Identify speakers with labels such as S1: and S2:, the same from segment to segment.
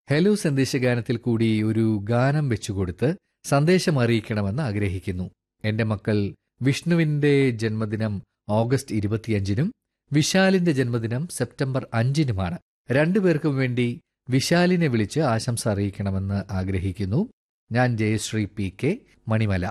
S1: Hello സന്ദേശഗാനത്തിൽ കൂടി ഒരു ഗാനം വെച്ചുകൊടുത്ത് സന്ദേശം അറിയിക്കണമെന്ന് ആഗ്രഹിക്കുന്നു എന്റെ മക്കൾ വിഷ്ണുവിന്റെ ജന്മദിനം ഓഗസ്റ്റ് ഇരുപത്തിയഞ്ചിനും വിശാലിന്റെ ജന്മദിനം സെപ്റ്റംബർ അഞ്ചിനുമാണ് രണ്ടുപേർക്കും വേണ്ടി വിശാലിനെ വിളിച്ച് ആശംസ അറിയിക്കണമെന്ന് ആഗ്രഹിക്കുന്നു ഞാൻ Jayasree P K Manimala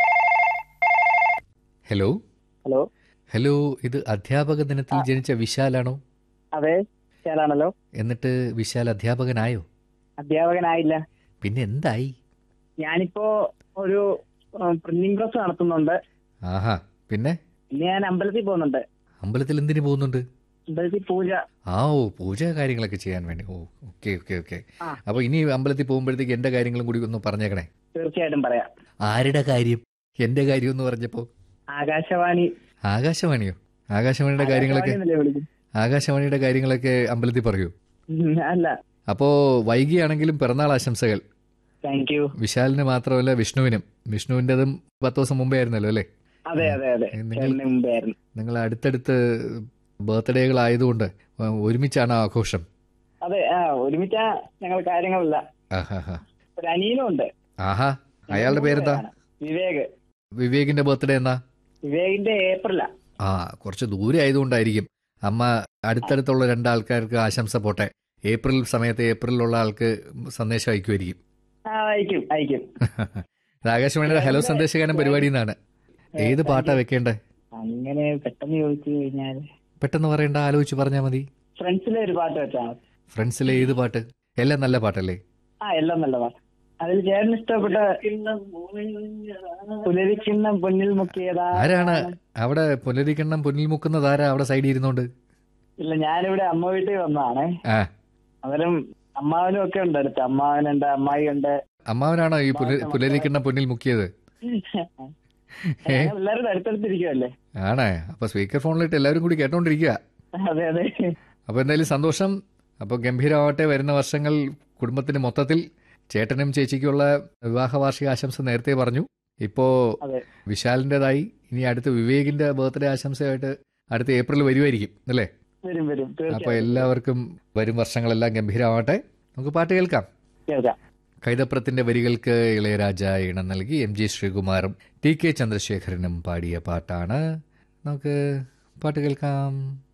S1: hello
S2: hello
S1: hello ഇത് അധ്യാപക ദിനത്തിൽ ജനിച്ച വിശാലാണോ
S2: അതെ ശാലാണല്ലോ
S1: എന്നിട്ട് വിശാൽ അധ്യാപകനായോ
S2: അധ്യാപകനായില്ല
S1: പിന്നെ എന്തായി
S2: ഞാനിപ്പോ ഒരു പ്രിന്റിംഗ് പ്രസ് നടത്തുന്നുണ്ട്
S1: ആഹാ പിന്നെ
S2: പിന്നെ ഞാൻ അമ്പലത്തിൽ പോകുന്നുണ്ട്
S1: അമ്പലത്തിൽ എന്തിനു പോകുന്നുണ്ട്
S2: അമ്പലത്തിൽ പൂജ
S1: ആ ഓ പൂജ കാര്യങ്ങളൊക്കെ ചെയ്യാൻ വേണ്ടി ഓ ഓക്കെ ഓക്കെ ഓക്കെ
S2: ആ.
S1: അപ്പൊ ഇനി അമ്പലത്തിൽ പോകുമ്പോഴത്തേക്ക് എന്റെ കാര്യങ്ങളും കൂടി ഒന്ന് പറഞ്ഞേക്കണേ
S2: തീർച്ചയായിട്ടും പറയാം
S1: ആരുടെ കാര്യം എന്റെ കാര്യം എന്ന് പറഞ്ഞപ്പോ
S2: ആകാശവാണി
S1: ആകാശവാണിയോ ആകാശവാണിയുടെ കാര്യങ്ങളൊക്കെ
S2: ആകാശവാണിന്നല്ലേ വിളിക്കും?
S1: ആകാശവാണിയുടെ കാര്യങ്ങളൊക്കെ അമ്പലത്തിൽ പറയൂ
S2: ഉം, അല്ല
S1: അപ്പോ വൈകിയാണെങ്കിലും പിറന്നാൾ ആശംസകൾ
S2: താങ്ക് യു
S1: വിശാലിന് മാത്രമല്ല വിഷ്ണുവിനും വിഷ്ണുവിൻ്റെതും പത്ത് ദിവസം മുമ്പേ ആയിരുന്നല്ലോ അല്ലേ
S2: അതെ അതെ അതെ
S1: നിങ്ങൾ-
S2: ചേട്ടന് മുമ്പേ ആയിരുന്നു
S1: നിങ്ങൾ അടുത്തടുത്ത് ബർത്ത്ഡേകളായതുകൊണ്ട് ഒരുമിച്ചാണ് ആഘോഷം
S2: അതെ ആ ഒരുമിച്ച ഞങ്ങൾ കാര്യങ്ങളില്ല
S1: ആഹാ
S2: ഒരു അനിയനും ഉണ്ട്
S1: ആഹാ അയാളുടെ പേരെന്താ
S2: വിവേക്
S1: വിവേകിന്റെ ബർത്ത്ഡേ എന്നാ
S2: വിവേകിന്റെ ഏപ്രിലാ
S1: ആ കുറച്ച് ദൂരെ ആയതുകൊണ്ടായിരിക്കും അമ്മ അടുത്തടുത്തുള്ള രണ്ടാൾക്കാർക്ക് ആശംസ പോട്ടെ ഏപ്രിൽ സമയത്ത് ഏപ്രിലുള്ള ആൾക്ക് സന്ദേശം അയക്കുമായിരിക്കും
S2: ആ അയക്കും അയക്കും
S1: ഇത് ആകാശവാണിയുടെ ഹലോ സന്ദേശഗാനം പരിപാടി എന്നാണ് ഏത് പാട്ടാ വെക്കേണ്ടേ
S2: അങ്ങനെ പെട്ടെന്ന് ചോദിച്ചു കഴിഞ്ഞാൽ
S1: പെട്ടെന്ന് പറയണ്ട ആലോചിച്ച് പറഞ്ഞാൽ മതി
S2: ഫ്രണ്ട്സിലെ ഒരു പാട്ട് വെച്ചാൽ മതി
S1: ഫ്രണ്ട്സിലെ ഏത് പാട്ട് എല്ലാം നല്ല പാട്ടല്ലേ
S2: ആ എല്ലാം നല്ല പാട്ട് അതിൽ ചേട്ടന് ഇഷ്ടപ്പെട്ട പുലരിക്കുന്ന പൊന്നിൽ മുക്കിയതാ
S1: ആരാണ് അവിടെ പുനരിക്കണ്ണം പൊന്നിൽ മുക്കുന്നത് ആരാ അവിടെ സൈഡിൽ ഇരുന്നോണ്ട്
S2: ഇല്ല ഞാനിവിടെ അമ്മ വീട്ടിൽ വന്നതാണേ
S1: ആ
S2: അന്നേരം അമ്മാവനും ഒക്കെ ഉണ്ട് അടുത്ത് അമ്മാവനുണ്ട് അമ്മായി ഉണ്ട്
S1: അമ്മാവനാണോ ഈ പുല പുലരിക്കണ്ണം പൊന്നിൽ മുക്കിയത് ഏ
S2: എല്ലാവരും അടുത്തടുത്തിരിക്കുമല്ലേ
S1: ആണേ അപ്പൊ സ്പീക്കർ ഫോണിലിട്ട് എല്ലാവരും കൂടി കേട്ടോണ്ടിരിക്കുക
S2: അതെ അതെ
S1: അപ്പോൾ എന്തായാലും സന്തോഷം അപ്പോൾ ഗംഭീരമാവട്ടെ വരുന്ന വർഷങ്ങൾ കുടുംബത്തിന് മൊത്തത്തിൽ ചേട്ടനും ചേച്ചിക്കുള്ള വിവാഹ വാർഷിക ആശംസ നേരത്തെ പറഞ്ഞു ഇപ്പോ
S2: അതെ
S1: വിശാലിൻ്റെതായി ഇനി അടുത്ത വിവേകിന്റെ ബർത്ത്ഡേ ആശംസയായിട്ട് അടുത്ത ഏപ്രിൽ വരുമായിരിക്കും അല്ലേ
S2: വരും വരും
S1: അപ്പോൾ
S2: തീർച്ചയായും
S1: എല്ലാവർക്കും വരും വർഷങ്ങളെല്ലാം ഗംഭീരമാവട്ടെ നമുക്ക് പാട്ട് കേൾക്കാം
S2: കേൾക്കാം
S1: കൈതപ്രത്തിന്റെ വരികൾക്ക് ഇളയരാജ ഇണം നൽകി എം ജി ശ്രീകുമാറും ടി കെ ചന്ദ്രശേഖരനും പാടിയ പാട്ടാണ് നമുക്ക് പാട്ട് കേൾക്കാം